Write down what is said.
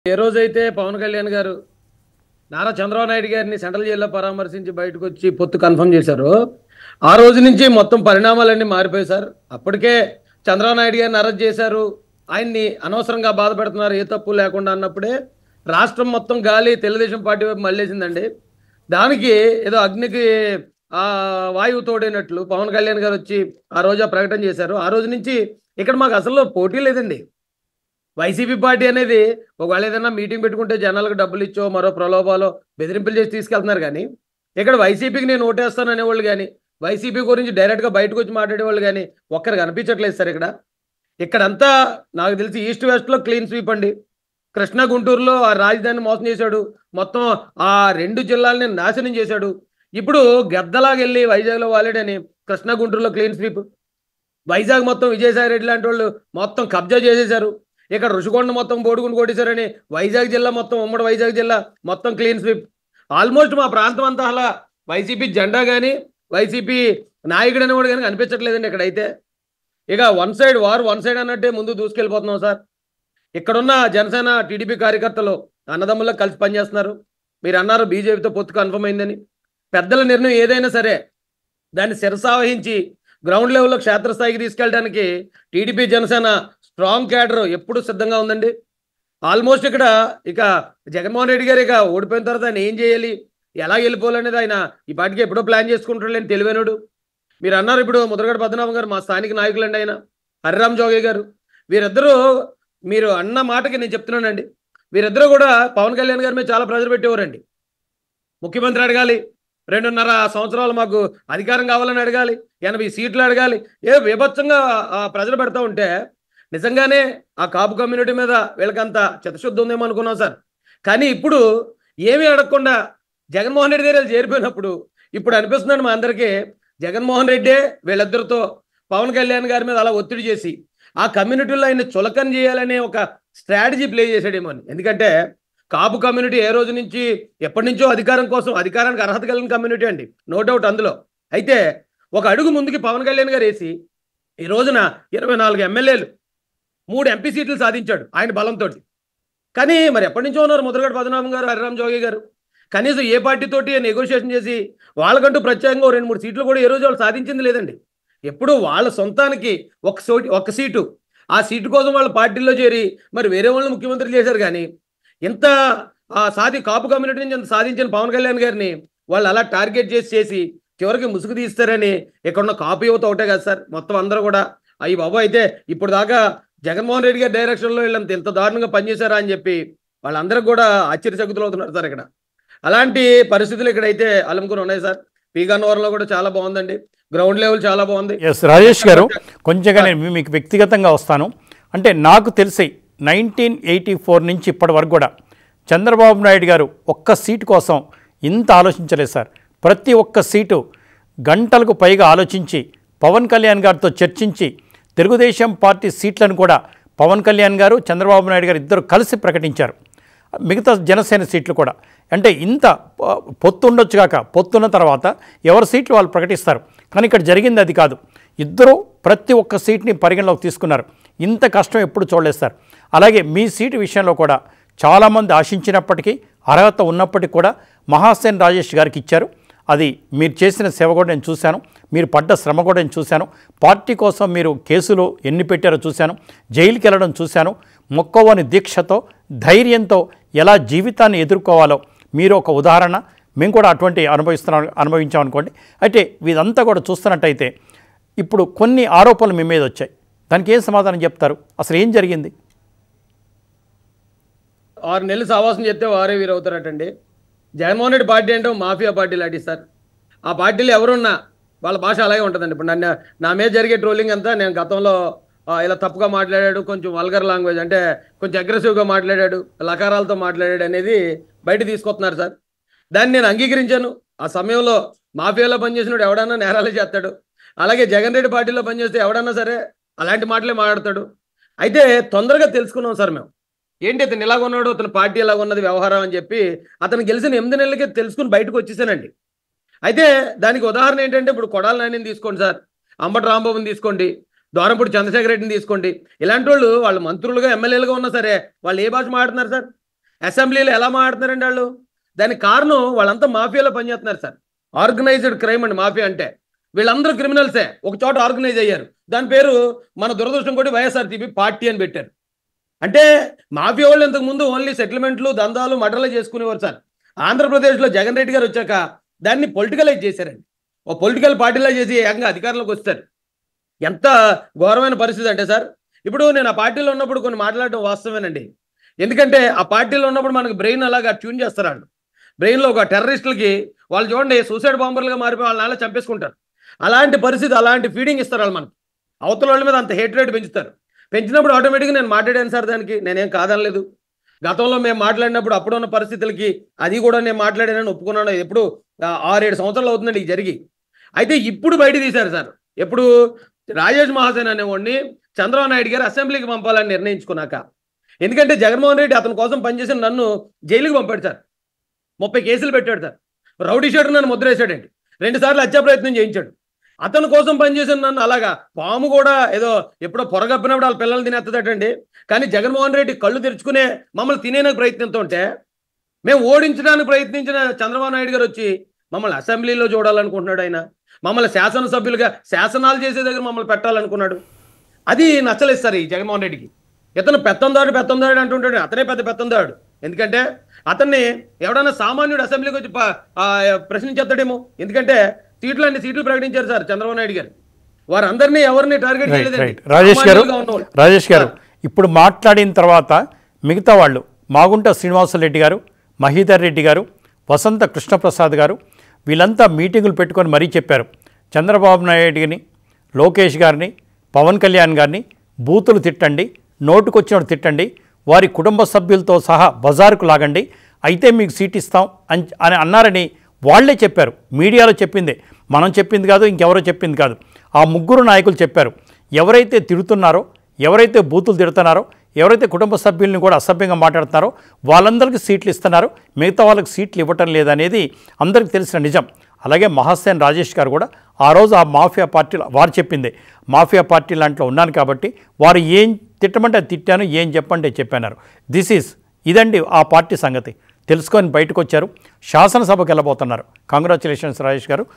ఏ రోజైతే పవన్ కళ్యాణ్ గారు నారా చంద్రబాబు నాయుడు గారిని సెంట్రల్ జైల్లో పరామర్శించి బయటకు వచ్చి పొత్తు కన్ఫర్మ్ చేశారు ఆ రోజు నుంచి మొత్తం పరిణామాలన్నీ మారిపోయాయి సార్ అప్పటికే చంద్రబాబు నాయుడు గారిని అరెస్ట్ చేశారు ఆయన్ని అనవసరంగా బాధ పెడుతున్నారు ఏ తప్పు లేకుండా అన్నప్పుడే రాష్ట్రం మొత్తం గాలి తెలుగుదేశం పార్టీ వైపు మళ్ళేసిందండి దానికి ఏదో అగ్నికి ఆ వాయువు తోడైనట్లు పవన్ కళ్యాణ్ గారు వచ్చి ఆ రోజు ఆ ప్రకటన చేశారు ఆ రోజు నుంచి ఇక్కడ మాకు అసలు పోటీ లేదండి వైసీపీ పార్టీ అనేది ఒకవేళ ఏదైనా మీటింగ్ పెట్టుకుంటే జనాలకు డబ్బులు ఇచ్చో మరో ప్రలోభాలో బెదిరింపులు చేసి తీసుకెళ్తున్నారు కానీ ఇక్కడ వైసీపీకి నేను ఓటేస్తాను అనేవాళ్ళు కానీ వైసీపీ గురించి డైరెక్ట్గా బయటకు వచ్చి మాట్లాడేవాళ్ళు కానీ ఒక్కరు కనిపించట్లేదు సార్ ఇక్కడ ఇక్కడంతా నాకు తెలిసి ఈస్ట్ వెస్ట్లో క్లీన్ స్వీప్ అండి కృష్ణా గుంటూరులో ఆ రాజధానిని మోసం చేశాడు మొత్తం ఆ రెండు జిల్లాలని నాశనం చేశాడు ఇప్పుడు గద్దలాగా వెళ్ళి వైజాగ్లో వాలేడని కృష్ణా గుంటూరులో క్లీన్ స్వీప్ వైజాగ్ మొత్తం విజయసాయి రెడ్డి లాంటి వాళ్ళు మొత్తం కబ్జా చేసేశారు ఇక్కడ రుషికొండ మొత్తం బోడుగుని కొట్టేశారని వైజాగ్ జిల్లా మొత్తం ఉమ్మడి వైజాగ్ జిల్లా మొత్తం క్లీన్ స్వీప్ ఆల్మోస్ట్ మా ప్రాంతం అంతా అలా వైసీపీ జెండా కానీ వైసీపీ నాయకుడు అనేవాడు కానీ కనిపించట్లేదండి ఇక్కడైతే ఇక one side war one side అన్నట్టే ముందు దూసుకెళ్ళిపోతున్నాం సార్ ఇక్కడున్న జనసేన టీడీపీ కార్యకర్తలు అన్నదమ్ముల్లో కలిసి పనిచేస్తున్నారు మీరు అన్నారు బీజేపీతో పొత్తు కన్ఫర్మ్ అయిందని పెద్దల నిర్ణయం ఏదైనా సరే దాన్ని శిరసావహించి గ్రౌండ్ లెవెల్లో క్షేత్రస్థాయికి తీసుకెళ్ళడానికి టీడీపీ జనసేన స్ట్రాంగ్ క్యాడర్ ఎప్పుడు సిద్ధంగా ఉందండి ఆల్మోస్ట్ ఇక్కడ ఇక జగన్మోహన్ రెడ్డి గారు ఇక ఓడిపోయిన తర్వాత ఆయన ఏం చేయాలి ఎలా వెళ్ళిపోవాలనేది ఆయన ఈ పాటికి ఎప్పుడో ప్లాన్ చేసుకుంటాడు తెలివైనడు మీరు అన్నారు ఇప్పుడు ముద్రగడ పద్మనాభం గారు మా స్థానిక నాయకులండి ఆయన హరిరామ్ జోగి గారు వీరిద్దరూ మీరు అన్న మాటకి నేను చెప్తున్నానండి వీరిద్దరూ కూడా పవన్ కళ్యాణ్ గారి మీద చాలా ప్రెజర్ పెట్టేవారండి ముఖ్యమంత్రి అడగాలి రెండున్నర సంవత్సరాలు మాకు అధికారం కావాలని అడగాలి ఎనభై సీట్లు అడగాలి ఏ విభత్సంగా ఆ ప్రజలు పెడతా ఉంటే నిజంగానే ఆ కాపు కమ్యూనిటీ మీద వీళ్ళకంత చిత్తశుద్ధి ఉందేమో అనుకున్నాం సార్ కానీ ఇప్పుడు ఏమీ అడగకుండా జగన్మోహన్ రెడ్డి దగ్గర చేరిపోయినప్పుడు ఇప్పుడు అనిపిస్తున్నాడు మా అందరికీ జగన్మోహన్ రెడ్డే వీళ్ళిద్దరితో పవన్ కళ్యాణ్ గారి మీద అలా ఒత్తిడి చేసి ఆ కమ్యూనిటీలో ఆయన చులకన చేయాలనే ఒక స్ట్రాటజీ ప్లే చేశాడేమో అని ఎందుకంటే కాపు కమ్యూనిటీ ఏ రోజు నుంచి ఎప్పటి నుంచో అధికారం కోసం అధికారానికి అర్హత కలిగిన కమ్యూనిటీ అండి నో డౌట్ అందులో అయితే ఒక అడుగు ముందుకి పవన్ కళ్యాణ్ గారు వేసి ఈ రోజున ఇరవై నాలుగు ఎమ్మెల్యేలు మూడు ఎంపీ సీట్లు సాధించాడు ఆయన బలంతో కానీ మరి ఎప్పటి నుంచో ఉన్నారు ముద్రగడ పద్మనాభం గారు హరిరామ్ జోగి గారు కనీసం ఏ పార్టీతోటి నెగోషియేషన్ చేసి వాళ్ళకంటూ ప్రత్యేకంగా ఓ రెండు మూడు సీట్లు కూడా ఏ రోజు వాళ్ళు సాధించింది లేదండి ఎప్పుడు వాళ్ళ సొంతానికి ఒక సోటి ఒక సీటు ఆ సీటు కోసం వాళ్ళ పార్టీలో చేరి మరి వేరే వాళ్ళని ముఖ్యమంత్రి చేశారు కానీ ఇంత ఆ సాధి కాపు కమ్యూనిటీ నుంచి ఇంత సాధించిన పవన్ కళ్యాణ్ గారిని వాళ్ళు అలా టార్గెట్ చేసి చేసి చివరికి ముసుగు తీస్తారని ఇక్కడున్న కాపు యువత ఒకటే కదా సార్ మొత్తం అందరూ కూడా అయ్యి బాబు అయితే ఇప్పుడు దాకా జగన్మోహన్ రెడ్డి గారి డైరెక్షన్లో వీళ్ళంత ఇంత దారుణంగా పనిచేశారా అని చెప్పి వాళ్ళందరూ కూడా ఆశ్చర్యచకుతులు అవుతున్నారు సార్ ఇక్కడ అలాంటి పరిస్థితులు ఇక్కడైతే అలుముకుని ఉన్నాయి సార్ పీగానవరంలో కూడా చాలా బాగుందండి గ్రౌండ్ లెవెల్ చాలా బాగుంది ఎస్ రాజేష్ గారు కొంచెంగా నేను మీకు వ్యక్తిగతంగా వస్తాను అంటే నాకు తెలిసి నైన్టీన్ ఎయిటీ ఫోర్ నుంచి ఇప్పటి వరకు కూడా చంద్రబాబు నాయుడు గారు ఒక్క సీటు కోసం ఇంత ఆలోచించలేదు సార్ ప్రతి ఒక్క సీటు గంటలకు పైగా ఆలోచించి పవన్ కళ్యాణ్ గారితో చర్చించి తెలుగుదేశం పార్టీ సీట్లను కూడా పవన్ కళ్యాణ్ గారు చంద్రబాబు నాయుడు గారు ఇద్దరు కలిసి ప్రకటించారు మిగతా జనసేన సీట్లు కూడా అంటే ఇంత ఆ, పొత్తు ఉండొచ్చు కాక పొత్తున్న తర్వాత ఎవరి సీట్లు వాళ్ళు ప్రకటిస్తారు కానీ ఇక్కడ జరిగింది అది కాదు ఇద్దరు ప్రతి ఒక్క సీట్ని పరిగణలోకి తీసుకున్నారు ఇంత కష్టం ఎప్పుడు చూడలేదు సార్ అలాగే మీ సీటు విషయంలో కూడా చాలామంది ఆశించినప్పటికీ అర్హత ఉన్నప్పటికీ కూడా మహాసేన్ రాజేష్ గారికి ఇచ్చారు అది మీరు చేసిన సేవ కూడా నేను చూశాను మీరు పడ్డ శ్రమ కూడా నేను చూశాను పార్టీ కోసం మీరు కేసులు ఎన్ని పెట్టారో చూశాను జైలుకి వెళ్ళడం చూశాను మొక్కవని దీక్షతో ధైర్యంతో ఎలా జీవితాన్ని ఎదుర్కోవాలో మీరు ఒక ఉదాహరణ మేము కూడా అటువంటి అనుభవిస్తున్నాం అనుభవించాం అనుకోండి అయితే ఇదంతా కూడా చూస్తున్నట్టయితే ఇప్పుడు కొన్ని ఆరోపణలు మీ మీద వచ్చాయి దానికి ఏం సమాధానం చెప్తారు అసలు ఏం జరిగింది ఆరు నెలలు సావాసం చెప్తే వారే వీరు అవుతారటండి జగన్మోహన్ రెడ్డి పార్టీ అంటే మాఫియా పార్టీ లాంటి సార్ ఆ పార్టీలో ఎవరున్నా వాళ్ళ భాష అలాగే ఉంటుందండి ఇప్పుడు నన్ను నా మీద జరిగే ట్రోలింగ్ అంతా నేను గతంలో ఆ, ఇలా తప్పుగా మాట్లాడాడు కొంచెం వల్గర్ లాంగ్వేజ్ అంటే కొంచెం అగ్రెసివ్గా మాట్లాడాడు లకారాలతో మాట్లాడాడు అనేది బయట తీసుకొస్తున్నారు సార్ దాన్ని నేను అంగీకరించాను ఆ సమయంలో మాఫియాలో పనిచేసినోడు ఎవడన్నా నేరాలు చేస్తాడు అలాగే జగన్ రెడ్డి పార్టీలో పనిచేస్తే ఎవడన్నా సరే అలాంటి మాటలే మాట్లాడతాడు అయితే తొందరగా తెలుసుకున్నాం సార్ మేము ఏంటి అతను ఇలాగ ఉన్నాడు అతని పార్టీ ఎలాగ ఉన్నది వ్యవహారం అని చెప్పి అతను గెలిచిన ఎనిమిది నెలలకే తెలుసుకుని బయటకు వచ్చేసానండి అయితే దానికి ఉదాహరణ ఏంటంటే ఇప్పుడు కొడాల నానిని తీసుకోండి సార్ అంబటి రాంబాబుని తీసుకోండి దోరంపూడి చంద్రశేఖర రెడ్డిని తీసుకోండి ఇలాంటి వాళ్ళు వాళ్ళు మంత్రులుగా ఎమ్మెల్యేలుగా ఉన్నా సరే వాళ్ళు ఏ భాష మాట్లాడుతున్నారు సార్ అసెంబ్లీలో ఎలా మాట్లాడుతున్నారండి వాళ్ళు దానికి కారణం వాళ్ళంతా మాఫియాలో పనిచేస్తున్నారు సార్ ఆర్గనైజ్డ్ క్రైమ్ అండి మాఫియా అంటే వీళ్ళందరూ క్రిమినల్సే ఒక చోట ఆర్గనైజ్ అయ్యారు దాని పేరు మన దురదృష్టం కూడా వైఎస్ఆర్టీపీ పార్టీ అని పెట్టారు అంటే మాఫియా వాళ్ళు ఇంతకు ముందు ఓన్లీ సెటిల్మెంట్లు దందాలు మటర్లు చేసుకునేవారు సార్ ఆంధ్రప్రదేశ్లో జగన్ రెడ్డి గారు వచ్చాక దాన్ని పొలిటికలైజ్ చేశారండి ఓ పొలిటికల్ పార్టీలో చేసి ఏకంగా అధికారంలోకి వస్తారు ఎంత ఘోరమైన పరిస్థితి అంటే సార్ ఇప్పుడు నేను ఆ పార్టీలో ఉన్నప్పుడు కొన్ని మాట్లాడడం వాస్తవేనండి ఎందుకంటే ఆ పార్టీలో ఉన్నప్పుడు మనకు బ్రెయిన్ అలాగా ట్యూన్ చేస్తారు వాళ్ళు బ్రెయిన్లో ఒక టెర్రరిస్టులకి వాళ్ళు చూడండి సూసైడ్ బాంబర్లుగా మారిపోయి వాళ్ళని అలా చంపేసుకుంటారు అలాంటి పరిస్థితి అలాంటి ఫీడింగ్ ఇస్తారు వాళ్ళు మనకి అవతల వాళ్ళ మీద అంత హేట్ రేట్ పెంచుతారు పెంచినప్పుడు ఆటోమేటిక్గా నేను మాట్లాడాను సార్ దానికి నేనేం కాదనలేదు గతంలో మేము మాట్లాడినప్పుడు అప్పుడున్న పరిస్థితులకి అది కూడా నేను మాట్లాడానని ఒప్పుకున్నాను ఎప్పుడు ఆ, ఆరేడు సంవత్సరాలు అవుతుందండి ఇది జరిగి అయితే ఇప్పుడు బయట తీశారు సార్ ఎప్పుడు రాజేష్ మహాసేన్ అనేవాడిని చంద్రబాబు నాయుడు గారు అసెంబ్లీకి పంపాలని నిర్ణయించుకున్నాక ఎందుకంటే జగన్మోహన్ రెడ్డి అతని కోసం పనిచేసిన నన్ను జైలుకి పంపాడు సార్ ముప్పై కేసులు పెట్టాడు సార్ రౌడీ షీటర్ నన్ను ముద్రేశాడండి రెండు సార్లు హత్యా ప్రయత్నం చేయించాడు అతని కోసం పనిచేసిన నన్ను అలాగా పాము కూడా ఏదో ఎప్పుడో పొరగప్పినప్పుడు వాళ్ళ పిల్లలు తినేస్తుందటండి కానీ జగన్మోహన్ రెడ్డి కళ్ళు తెరుచుకునే మమ్మల్ని తినేందుకు ప్రయత్నంతో మేము ఓడించడానికి ప్రయత్నించిన చంద్రబాబు నాయుడు గారు వచ్చి మమ్మల్ని అసెంబ్లీలో చూడాలనుకుంటున్నాడు ఆయన మమ్మల్ని శాసనసభ్యులుగా శాసనాలు చేసే దగ్గర మమ్మల్ని పెట్టాలనుకున్నాడు అది నచ్చలేదు సార్ ఈ జగన్మోహన్ రెడ్డికి ఇతను పెత్తందాడు పెత్తందాడు అంటుంటాడు అతనే పెద్ద పెత్తందాడు ఎందుకంటే అతన్ని ఎవడన్నా సామాన్యుడు అసెంబ్లీకి వచ్చి ప- ఆ, ప్రశ్నించేస్తాడేమో ఎందుకంటే సీట్లు అన్ని సీట్లు ప్రకటించారు సార్ చంద్రబాబు నాయుడు గారు వారందరినీ ఎవరిని టార్గెట్ రైట్ చేయలేదండి రైట్ రాజేష్ గారు సామాన్యులుగా ఉన్నవాళ్ళు. రాజేష్ గారు ఇప్పుడు మాట్లాడిన తర్వాత మిగతా వాళ్ళు మాగుంట శ్రీనివాసరెడ్డి గారు మహీధర్ రెడ్డి గారు వసంత కృష్ణప్రసాద్ గారు వీళ్ళంతా మీటింగులు పెట్టుకొని మరీ చెప్పారు చంద్రబాబు నాయుడిని లోకేష్ గారిని పవన్ కళ్యాణ్ గారిని బూతులు తిట్టండి నోటుకొచ్చినట్టు తిట్టండి వారి కుటుంబ సభ్యులతో సహా బజారుకు లాగండి అయితే మీకు సీట్ ఇస్తాం అని అని అన్నారని వాళ్ళే చెప్పారు మీడియాలో చెప్పిందే మనం చెప్పింది కాదు ఇంకెవరో చెప్పింది కాదు ఆ ముగ్గురు నాయకులు చెప్పారు ఎవరైతే తిడుతున్నారో ఎవరైతే బూతులు తిడుతున్నారో ఎవరైతే కుటుంబ సభ్యుల్ని కూడా అసభ్యంగా మాట్లాడుతున్నారో వాళ్ళందరికీ సీట్లు ఇస్తున్నారు మిగతా వాళ్ళకి సీట్లు ఇవ్వటం లేదనేది అందరికీ తెలిసిన నిజం అలాగే మహాసేన్ రాజేష్ గారు కూడా ఆ రోజు ఆ మాఫియా పార్టీలో వారు చెప్పిందే మాఫియా పార్టీ లాంట్లో ఉన్నాను కాబట్టి వారు ఏం తిట్టమంటే అది తిట్టాను ఏం చెప్పంటే చెప్పన్నారు దిస్ ఈజ్ ఇదండి ఆ పార్టీ సంగతి తెలుసుకొని బయటకు వచ్చారు శాసనసభకు వెళ్ళబోతున్నారు కంగ్రాచులేషన్స్ రాజేష్ గారు